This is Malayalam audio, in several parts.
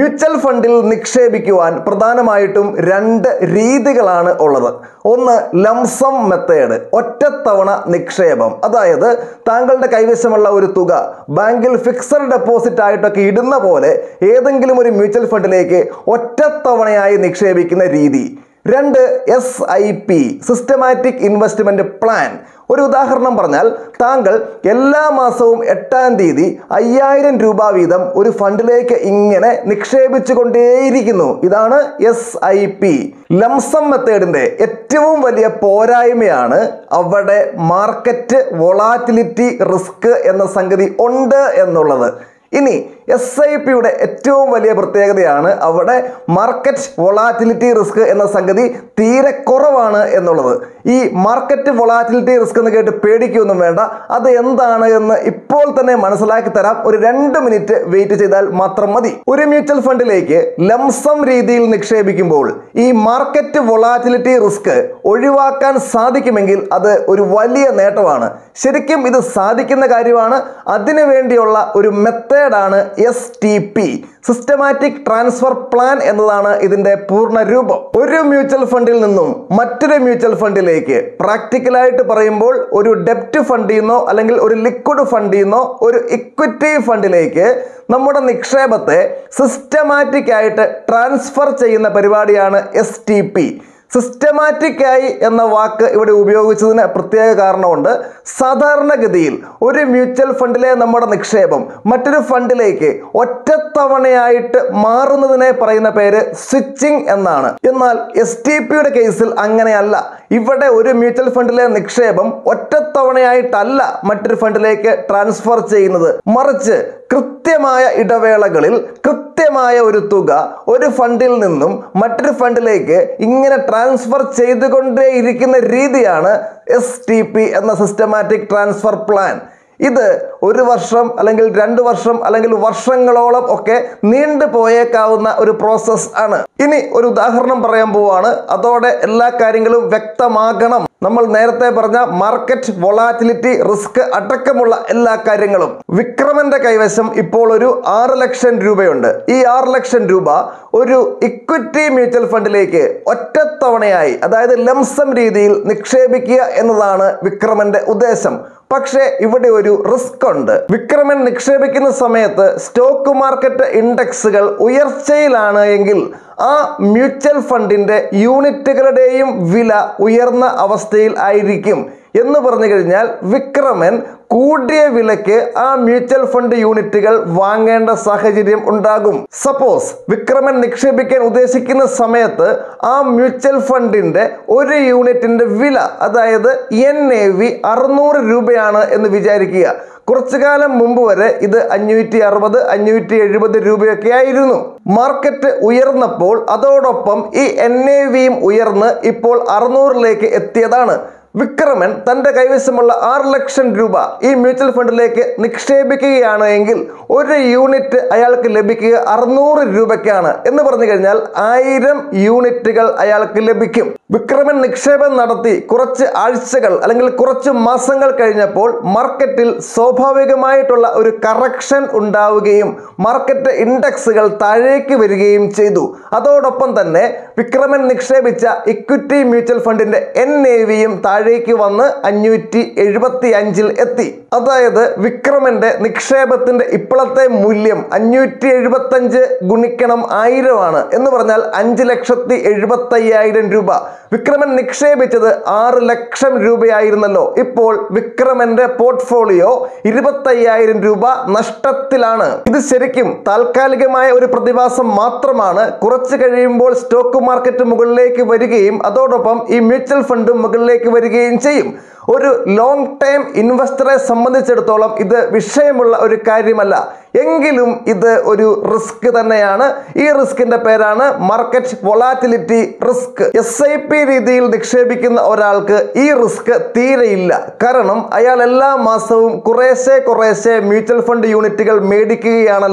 മ്യൂച്വൽ ഫണ്ടിൽ നിക്ഷേപിക്കുവാൻ പ്രധാനമായിട്ടും രണ്ട് രീതികളാണ് ഉള്ളത് ഒന്ന് ലംസം മെത്തേഡ് ഒറ്റത്തവണ നിക്ഷേപം അതായത് താങ്കളുടെ കൈവശമുള്ള ഒരു തുക ബാങ്കിൽ ഫിക്സഡ് ഡെപ്പോസിറ്റ് ആയിട്ടൊക്കെ ഇടുന്ന പോലെ ഏതെങ്കിലും ഒരു മ്യൂച്വൽ ഫണ്ടിലേക്ക് ഒറ്റത്തവണയായി നിക്ഷേപിക്കുന്ന രീതി രണ്ട് S I P systematic investment plan ഒരു ഉദാഹരണം പറഞ്ഞാൽ താങ്കൾ എല്ലാ മാസവും എട്ടാം തീയതി അയ്യായിരം രൂപ വീതം ഒരു ഫണ്ടിലേക്ക് ഇങ്ങനെ നിക്ഷേപിച്ചു കൊണ്ടേയിരിക്കുന്നു ഇതാണ് എസ് ഐ പി ലംസം മെത്തേഡിന്റെ ഏറ്റവും വലിയ പോരായ്മയാണ് അവിടെ മാർക്കറ്റ് വൊളാറ്റിലിറ്റി റിസ്ക് എന്ന സംഗതി ഉണ്ട് എന്നുള്ളത് ഇനി എസ് ഐ പിയുടെ ഏറ്റവും വലിയ പ്രത്യേകതയാണ് അവിടെ മാർക്കറ്റ് വൊളാറ്റിലിറ്റി റിസ്ക് എന്ന സംഗതി തീരെ കുറവാണ് എന്നുള്ളത് ഈ മാർക്കറ്റ് വൊളാറ്റിലിറ്റി റിസ്ക് എന്ന് കേട്ട് പേടിക്കൊന്നും വേണ്ട അത് എന്താണ് എന്ന് ഇപ്പോൾ തന്നെ മനസ്സിലാക്കി തരാം ഒരു രണ്ട് മിനിറ്റ് വെയിറ്റ് ചെയ്താൽ മാത്രം മതി ഒരു മ്യൂച്വൽ ഫണ്ടിലേക്ക് ലംസം രീതിയിൽ നിക്ഷേപിക്കുമ്പോൾ ഈ മാർക്കറ്റ് വൊളാറ്റിലിറ്റി റിസ്ക് ഒഴിവാക്കാൻ സാധിക്കുമെങ്കിൽ അത് ഒരു വലിയ നേട്ടമാണ് ശരിക്കും ഇത് സാധിക്കുന്ന കാര്യമാണ് അതിനു വേണ്ടിയുള്ള ഒരു മെത്തേഡാണ് S T P systematic transfer plan എന്നതാണ് ഇതിന്റെ പൂർണ്ണ രൂപം ഒരു മ്യൂച്വൽ ഫണ്ടിൽ നിന്നും മറ്റൊരു മ്യൂച്വൽ ഫണ്ടിലേക്ക് പ്രാക്ടിക്കലായിട്ട് പറയുമ്പോൾ ഒരു ഡെപ്റ്റ് ഫണ്ടിൽ നിന്നോ അല്ലെങ്കിൽ ഒരു ലിക്വിഡ് ഫണ്ടിൽ നിന്നോ ഒരു ഇക്വിറ്റി ഫണ്ടിലേക്ക് നമ്മുടെ നിക്ഷേപത്തെ സിസ്റ്റമാറ്റിക് ആയിട്ട് ട്രാൻസ്ഫർ ചെയ്യുന്ന പരിപാടിയാണ് എസ് ടി പി സിസ്റ്റമാറ്റിക് ആയി എന്ന വാക്ക് ഇവിടെ ഉപയോഗിച്ചതിന് പ്രത്യേക കാരണമുണ്ട് സാധാരണഗതിയിൽ ഒരു മ്യൂച്വൽ ഫണ്ടിലെ നമ്മുടെ നിക്ഷേപം മറ്റൊരു ഫണ്ടിലേക്ക് ഒറ്റത്തവണയായിട്ട് മാറുന്നതിനെ പറയുന്ന പേര് സ്വിച്ചിങ് എന്നാണ് എന്നാൽ എസ് ടി പിയുടെ കേസിൽ അങ്ങനെയല്ല ഇവിടെ ഒരു മ്യൂച്വൽ ഫണ്ടിലെ നിക്ഷേപം ഒറ്റത്തവണയായിട്ടല്ല മറ്റൊരു ഫണ്ടിലേക്ക് ട്രാൻസ്ഫർ ചെയ്യുന്നത് മറിച്ച് കൃത്യമായ ഇടവേളകളിൽ കൃത്യമായ ഒരു തുക ഒരു ഫണ്ടിൽ നിന്നും മറ്റൊരു ഫണ്ടിലേക്ക് ഇങ്ങനെ ട്രാൻസ്ഫർ ചെയ്തുകൊണ്ടേയിരിക്കുന്ന രീതിയാണ് എസ് ടി പി എന്ന സിസ്റ്റമാറ്റിക് ട്രാൻസ്ഫർ പ്ലാൻ ഇത് ഒരു വർഷം അല്ലെങ്കിൽ രണ്ട് വർഷം അല്ലെങ്കിൽ വർഷങ്ങളോളം ഒക്കെ നീണ്ടു പോയേക്കാവുന്ന ഒരു പ്രോസസ് ആണ് ഇനി ഒരു ഉദാഹരണം പറയാൻ പോവാണ് അതോടെ എല്ലാ കാര്യങ്ങളും വ്യക്തമാകണം നമ്മൾ നേരത്തെ പറഞ്ഞ മാർക്കറ്റ് വൊളാറ്റിലിറ്റി റിസ്ക് അടക്കമുള്ള എല്ലാ കാര്യങ്ങളും വിക്രമന്റെ കൈവശം ഇപ്പോൾ ഒരു ആറ് ലക്ഷം രൂപയുണ്ട് ഈ ആറ് ലക്ഷം രൂപ ഒരു ഇക്വിറ്റി മ്യൂച്വൽ ഫണ്ടിലേക്ക് ഒറ്റത്തവണയായി അതായത് ലംസം രീതിയിൽ നിക്ഷേപിക്കുക എന്നതാണ് വിക്രമന്റെ ഉദ്ദേശം പക്ഷേ ഇവിടെ ഒരു റിസ്ക് ഉണ്ട് വിക്രമൻ നിക്ഷേപിക്കുന്ന സമയത്ത് സ്റ്റോക്ക് മാർക്കറ്റ് ഇൻഡെക്സുകൾ ഉയർച്ചയിലാണ് എങ്കിൽ ആ മ്യൂച്വൽ ഫണ്ടിന്റെ യൂണിറ്റുകളുടെയും വില ഉയർന്ന അവസ്ഥയിൽ ആയിരിക്കും എന്ന് പറഞ്ഞു കഴിഞ്ഞാൽ വിക്രമൻ കൂടിയ വിലയ്ക്ക് ആ മ്യൂച്വൽ ഫണ്ട് യൂണിറ്റുകൾ വാങ്ങേണ്ട സാഹചര്യം ഉണ്ടാകും സപ്പോസ് വിക്രമൻ നിക്ഷേപിക്കാൻ ഉദ്ദേശിക്കുന്ന സമയത്ത് ആ മ്യൂച്വൽ ഫണ്ടിന്റെ ഒരു യൂണിറ്റിന്റെ വില അതായത് എൻ എ വി അറുന്നൂറ് രൂപയാണ് എന്ന് വിചാരിക്കുക കുറച്ചു കാലം മുമ്പ് വരെ ഇത് അഞ്ഞൂറ്റി അറുപത് അഞ്ഞൂറ്റി എഴുപത് രൂപയൊക്കെ ആയിരുന്നു മാർക്കറ്റ് ഉയർന്നപ്പോൾ അതോടൊപ്പം ഈ എൻ എ വിയും ഉയർന്ന് ഇപ്പോൾ അറുന്നൂറിലേക്ക് എത്തിയതാണ് വിക്രമൻ തന്റെ കൈവശമുള്ള ആറ് ലക്ഷം രൂപ ഈ മ്യൂച്വൽ ഫണ്ടിലേക്ക് നിക്ഷേപിക്കുകയാണ് എങ്കിൽ ഒരു യൂണിറ്റ് അയാൾക്ക് ലഭിക്കുക അറുന്നൂറ് രൂപയ്ക്കാണ് എന്ന് പറഞ്ഞു കഴിഞ്ഞാൽ ആയിരം യൂണിറ്റുകൾ അയാൾക്ക് ലഭിക്കും വിക്രമൻ നിക്ഷേപം നടത്തി കുറച്ച് ആഴ്ചകൾ അല്ലെങ്കിൽ കുറച്ച് മാസങ്ങൾ കഴിഞ്ഞപ്പോൾ മാർക്കറ്റിൽ സ്വാഭാവികമായിട്ടുള്ള ഒരു കറക്ഷൻ ഉണ്ടാവുകയും മാർക്കറ്റ് ഇൻഡെക്സുകൾ താഴേക്ക് വരികയും ചെയ്തു അതോടൊപ്പം തന്നെ വിക്രമൻ നിക്ഷേപിച്ച ഇക്വിറ്റി മ്യൂച്വൽ ഫണ്ടിന്റെ എൻ എ വിയും താഴേക്ക് വന്ന് അഞ്ഞൂറ്റി എഴുപത്തി അഞ്ചിൽ എത്തി അതായത് വിക്രമന്റെ നിക്ഷേപത്തിന്റെ ഇപ്പോഴത്തെ മൂല്യം അഞ്ഞൂറ്റി എഴുപത്തി അഞ്ച് ഗുണിക്കണം ആയിരമാണ് എന്ന് പറഞ്ഞാൽ അഞ്ച് ലക്ഷത്തി എഴുപത്തി അയ്യായിരം രൂപ വിക്രമൻ നിക്ഷേപിച്ചത് ആറ് ലക്ഷം രൂപയായിരുന്നല്ലോ ഇപ്പോൾ വിക്രമന്റെ പോർട്ട്ഫോളിയോ ഇരുപത്തയ്യായിരം രൂപ നഷ്ടത്തിലാണ് ഇത് ശരിക്കും താൽക്കാലികമായ ഒരു പ്രതിഭാസം മാത്രമാണ് കുറച്ച് കഴിയുമ്പോൾ സ്റ്റോക്ക് മാർക്കറ്റ് മുകളിലേക്ക് വരികയും അതോടൊപ്പം ഈ മ്യൂച്വൽ ഫണ്ടും മുകളിലേക്ക് വരികയും ചെയ്യും ഒരു ലോങ് ടൈം ഇൻവെസ്റ്ററെ സംബന്ധിച്ചിടത്തോളം ഇത് വിഷയമുള്ള ഒരു കാര്യമല്ല എങ്കിലും ഇത് ഒരു റിസ്ക് തന്നെയാണ് ഈ റിസ്കിന്റെ പേരാണ് market volatility risk S I P രീതിയിൽ നിക്ഷേപിക്കുന്ന ഒരാൾക്ക് ഈ റിസ്ക് തീരെയില്ല കാരണം അയാൾ എല്ലാ മാസവും കുറേശ്ശെ കുറേശ്ശെ മ്യൂച്വൽ ഫണ്ട് യൂണിറ്റുകൾ മേടിക്കുകയാണല്ലോ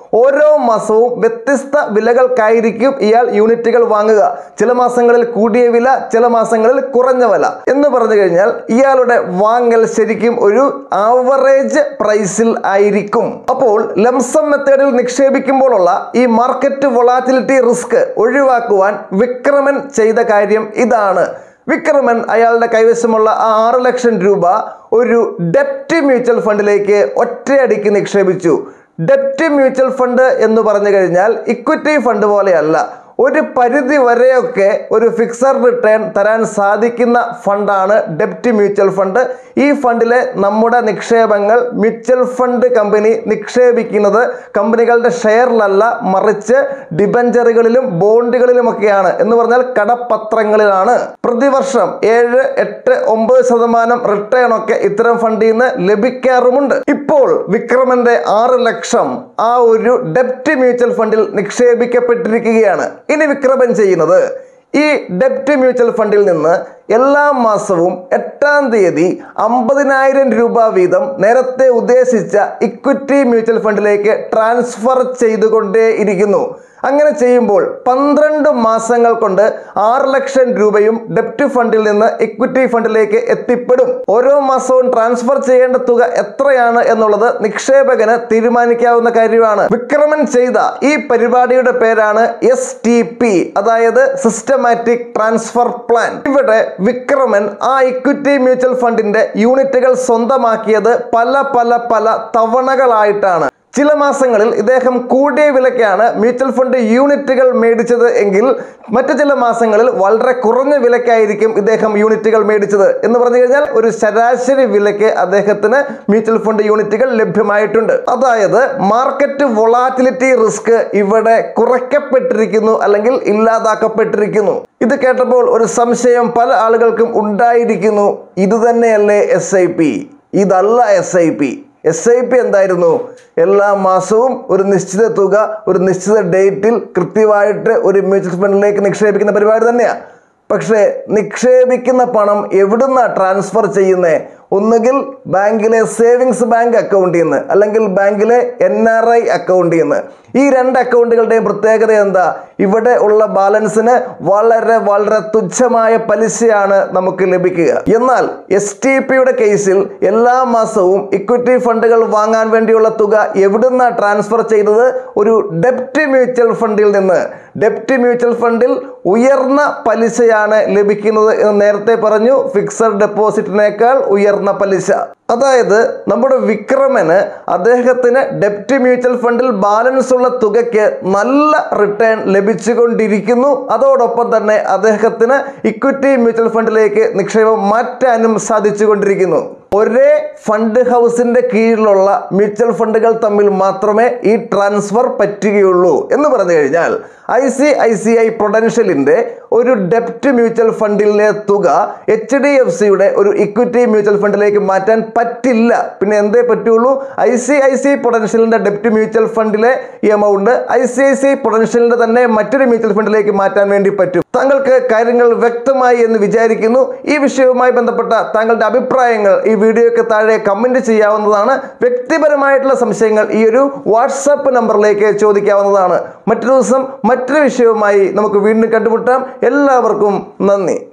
ഓരോ മാസവും വ്യത്യസ്ത വിലകൾക്കായിരിക്കും ഇയാൾ യൂണിറ്റുകൾ വാങ്ങുക ചില മാസങ്ങളിൽ കൂടിയ വില ചില മാസങ്ങളിൽ കുറഞ്ഞ വില എന്ന് പറഞ്ഞു കഴിഞ്ഞാൽ ഇയാളുടെ വാങ്ങൽ ശരിക്കും ഒരു ആവറേജ് പ്രൈസിൽ ആയിരിക്കും അപ്പോൾ ലംസം മെത്തേഡിൽ നിക്ഷേപിക്കുമ്പോഴുള്ള ഈ മാർക്കറ്റ് വൊളാറ്റിലിറ്റി റിസ്ക് ഒഴിവാക്കുവാൻ വിക്രമൻ ചെയ്ത കാര്യം ഇതാണ് വിക്രമൻ അയാളുടെ കൈവശമുള്ള ആ ആറ് ലക്ഷം രൂപ ഒരു ഡെപ്റ്റ് മ്യൂച്വൽ ഫണ്ടിലേക്ക് ഒറ്റയടിക്ക് നിക്ഷേപിച്ചു ഡെപ്റ്റ് മ്യൂച്വൽ ഫണ്ട് എന്ന് പറഞ്ഞു കഴിഞ്ഞാൽ ഇക്വിറ്റി ഫണ്ട് പോലെയല്ല ഒരു പരിധി വരെയൊക്കെ ഒരു ഫിക്സഡ് റിട്ടേൺ തരാൻ സാധിക്കുന്ന ഫണ്ടാണ് ഡെപ്റ്റ് മ്യൂച്വൽ ഫണ്ട് ഈ ഫണ്ടിലെ നമ്മുടെ നിക്ഷേപങ്ങൾ മ്യൂച്വൽ ഫണ്ട് കമ്പനി നിക്ഷേപിക്കുന്നത് കമ്പനികളുടെ ഷെയറിലല്ല മറിച്ച് ഡിബഞ്ചറുകളിലും ബോണ്ടുകളിലുമൊക്കെയാണ് എന്ന് പറഞ്ഞാൽ കടപ്പത്രങ്ങളിലാണ് പ്രതിവർഷം ഏഴ് എട്ട് ഒമ്പത് ശതമാനം റിട്ടേൺ ഒക്കെ ഇത്തരം ഫണ്ടിൽ നിന്ന് ലഭിക്കാറുമുണ്ട് ഇപ്പോൾ വിക്രമന്റെ ആറ് ലക്ഷം ആ ഒരു ഡെപ്റ്റ് മ്യൂച്വൽ ഫണ്ടിൽ നിക്ഷേപിക്കപ്പെട്ടിരിക്കുകയാണ് ഇനി വിക്രമൻ ചെയ്യുന്നത് ഈ ഡെപ്റ്റ് മ്യൂച്വൽ ഫണ്ടിൽ നിന്ന് എല്ലാ മാസവും എട്ടാം തീയതി അമ്പതിനായിരം രൂപ വീതം നേരത്തെ ഉദ്ദേശിച്ച ഇക്വിറ്റി മ്യൂച്വൽ ഫണ്ടിലേക്ക് ട്രാൻസ്ഫർ ചെയ്തുകൊണ്ടേ ഇരിക്കുന്നു അങ്ങനെ ചെയ്യുമ്പോൾ പന്ത്രണ്ട് മാസങ്ങൾ കൊണ്ട് ആറ് ലക്ഷം രൂപയും ഡെപ്റ്റ് ഫണ്ടിൽ നിന്ന് ഇക്വിറ്റി ഫണ്ടിലേക്ക് എത്തിപ്പെടും ഓരോ മാസവും ട്രാൻസ്ഫർ ചെയ്യേണ്ട തുക എത്രയാണ് എന്നുള്ളത് നിക്ഷേപകന് തീരുമാനിക്കാവുന്ന കാര്യമാണ് വിക്രമൻ ചെയ്ത ഈ പരിപാടിയുടെ പേരാണ് എസ് ടി പി അതായത് സിസ്റ്റമാറ്റിക് ട്രാൻസ്ഫർ പ്ലാൻ ഇവിടെ വിക്രമൻ ആ ഇക്വിറ്റി മ്യൂച്വൽ ഫണ്ടിന്റെ യൂണിറ്റുകൾ സ്വന്തമാക്കിയത് പല പല പല തവണകളായിട്ടാണ് ചില മാസങ്ങളിൽ ഇദ്ദേഹം കൂടിയ വിലയ്ക്കാണ് മ്യൂച്വൽ ഫണ്ട് യൂണിറ്റുകൾ മേടിച്ചത് എങ്കിൽ മറ്റു ചില മാസങ്ങളിൽ വളരെ കുറഞ്ഞ വിലയ്ക്കായിരിക്കും ഇദ്ദേഹം യൂണിറ്റുകൾ മേടിച്ചത് എന്ന് പറഞ്ഞു കഴിഞ്ഞാൽ ഒരു ശരാശരി വിലയ്ക്ക് അദ്ദേഹത്തിന് മ്യൂച്വൽ ഫണ്ട് യൂണിറ്റുകൾ ലഭ്യമായിട്ടുണ്ട് അതായത് മാർക്കറ്റ് വൊളാറ്റിലിറ്റി റിസ്ക് ഇവിടെ കുറയ്ക്കപ്പെട്ടിരിക്കുന്നു അല്ലെങ്കിൽ ഇല്ലാതാക്കപ്പെട്ടിരിക്കുന്നു ഇത് കേട്ടപ്പോൾ ഒരു സംശയം പല ആളുകൾക്കും ഉണ്ടായിരിക്കുന്നു ഇത് തന്നെയല്ലേ എസ് ഐ പി ഇതല്ല S I P S I P എന്തായിരുന്നു എല്ലാ മാസവും ഒരു നിശ്ചിത തുക ഒരു നിശ്ചിത ഡേറ്റിൽ കൃത്യമായിട്ട് ഒരു മ്യൂച്വൽ ഫണ്ടിലേക്ക് നിക്ഷേപിക്കുന്ന പരിപാടി തന്നെയാണ് പക്ഷേ നിക്ഷേപിക്കുന്ന പണം എവിടുന്ന ട്രാൻസ്ഫർ ചെയ്യുന്നത് ഒന്നുകിൽ ബാങ്കിലെ സേവിങ്സ് ബാങ്ക് അക്കൗണ്ടിൽ നിന്ന് അല്ലെങ്കിൽ ബാങ്കിലെ എൻ ആർ ഐ അക്കൗണ്ടിൽ നിന്ന് ഈ രണ്ട് അക്കൗണ്ടുകളുടെയും പ്രത്യേകത എന്താ ഇവിടെ ഉള്ള ബാലൻസിന് വളരെ വളരെ തുച്ഛമായ പലിശയാണ് നമുക്ക് ലഭിക്കുക എന്നാൽ എസ് ടി പിയുടെ കേസിൽ എല്ലാ മാസവും ഇക്വിറ്റി ഫണ്ടുകൾ വാങ്ങാൻ വേണ്ടിയുള്ള തുക എവിടുന്ന ട്രാൻസ്ഫർ ചെയ്തത് ഒരു ഡെപ്റ്റ് മ്യൂച്വൽ ഫണ്ടിൽ നിന്ന് ഡെപ്റ്റ് മ്യൂച്വൽ ഫണ്ടിൽ ഉയർന്ന പലിശയാണ് ലഭിക്കുന്നത് എന്ന് നേരത്തെ പറഞ്ഞു ഫിക്സഡ് ഡെപ്പോസിറ്റിനേക്കാൾ ഉയർന്ന പലിശ അതായത് നമ്മുടെ വിക്രമന് അദ്ദേഹത്തിന് ഡെപ്റ്റ് മ്യൂച്വൽ ഫണ്ടിൽ ബാലൻസ് ഉള്ള തുകയ്ക്ക് നല്ല റിട്ടേൺ ലഭിച്ചുകൊണ്ടിരിക്കുന്നു അതോടൊപ്പം തന്നെ അദ്ദേഹത്തിന് ഇക്വിറ്റി മ്യൂച്വൽ ഫണ്ടിലേക്ക് നിക്ഷേപം മാറ്റാനും സാധിച്ചുകൊണ്ടിരിക്കുന്നു ഒരേ ഫണ്ട് ഹൗസിന്റെ കീഴിലുള്ള മ്യൂച്വൽ ഫണ്ടുകൾ തമ്മിൽ മാത്രമേ ഈ ട്രാൻസ്ഫർ പറ്റുകയുള്ളൂ എന്ന് പറഞ്ഞു കഴിഞ്ഞാൽ I C I C I പ്രൊഡൻഷ്യലിന്റെ ഒരു ഡെപ്റ്റ് മ്യൂച്വൽ ഫണ്ടിലെ തുക എച്ച് ഡി എഫ് സിയുടെ ഒരു ഇക്വിറ്റി മ്യൂച്വൽ ഫണ്ടിലേക്ക് മാറ്റാൻ പറ്റില്ല പിന്നെ എന്തേ പറ്റുള്ളൂ I C I C പൊട്ടൻഷ്യലിന്റെ ഡെപ്റ്റ് mutual ഫണ്ടിലെ ഈ amount I C I C പൊട്ടൻഷ്യലിന്റെ തന്നെ മറ്റൊരു മ്യൂച്വൽ ഫണ്ടിലേക്ക് മാറ്റാൻ വേണ്ടി പറ്റും താങ്കൾക്ക് കാര്യങ്ങൾ വ്യക്തമായി എന്ന് വിചാരിക്കുന്നു ഈ വിഷയവുമായി ബന്ധപ്പെട്ട താങ്കളുടെ അഭിപ്രായങ്ങൾ ഈ വീഡിയോയ്ക്ക് താഴെ കമന്റ് ചെയ്യാവുന്നതാണ് വ്യക്തിപരമായിട്ടുള്ള സംശയങ്ങൾ ഈ ഒരു വാട്സാപ്പ് നമ്പറിലേക്ക് ചോദിക്കാവുന്നതാണ് മറ്റൊരു ദിവസം മറ്റൊരു വിഷയവുമായി നമുക്ക് വീണ്ടും കണ്ടുമുട്ടാം എല്ലാവർക്കും നന്ദി